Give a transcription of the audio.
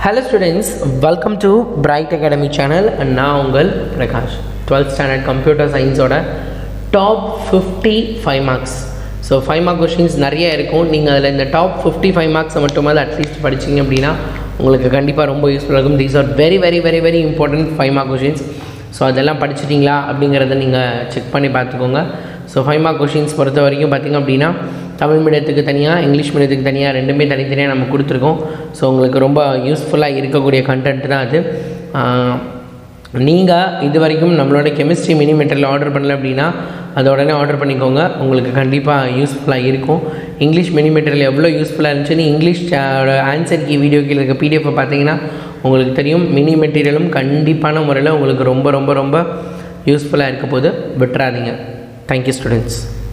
hello students welcome to bright academy channel நான் உங்கள் Prakash twelfth standard computer சயின்ஸோட top fifty five marks so five mark questions நிறைய இருக்கும் நீங்கள் அதில் இந்த டாப் ஃபிஃப்டி ஃபைவ் மார்க்ஸை மட்டுமாவது அட்லீஸ்ட் படிச்சிங்க அப்படின்னா உங்களுக்கு கண்டிப்பாக ரொம்ப யூஸ்ஃபுல்லாக இருக்கும் these are very very very very important five mark questions so அதெல்லாம் படிச்சிட்டிங்களா அப்படிங்கிறத நீங்கள் செக் பண்ணி பார்த்துக்கோங்க ஸோ ஃபைவ் மார்க் கொஷின்ஸ் பொறுத்த வரைக்கும் பார்த்திங்க அப்படின்னா தமிழ் மீடியத்துக்கு தனியாக இங்கிலீஷ் மீடியத்துக்கு தனியாக ரெண்டுமே தனித்தனியாக நம்ம கொடுத்துருக்கோம் ஸோ உங்களுக்கு ரொம்ப யூஸ்ஃபுல்லாக இருக்கக்கூடிய கண்டென்ட் தான் அது நீங்கள் இது வரைக்கும் நம்மளோட கெமிஸ்ட்ரி மினி மெட்டீரியல் ஆர்டர் பண்ணல அப்படின்னா அதை உடனே ஆர்டர் பண்ணிக்கோங்க உங்களுக்கு கண்டிப்பாக யூஸ்ஃபுல்லாக இருக்கும் இங்கிலீஷ் மினி மெட்டீரியல் எவ்வளோ யூஸ்ஃபுல்லாக இருந்துச்சுன்னு இங்கிலீஷ் ஆன்சர் கீ வீடியோ கீழே இருக்க பிடிஎஃப் பார்த்தீங்கன்னா உங்களுக்கு தெரியும் மினி மெட்டீரியலும் கண்டிப்பான முறையில் உங்களுக்கு ரொம்ப ரொம்ப ரொம்ப யூஸ்ஃபுல்லாக இருக்க போது விட்டுறாதீங்க தேங்க்யூ ஸ்டூடெண்ட்ஸ்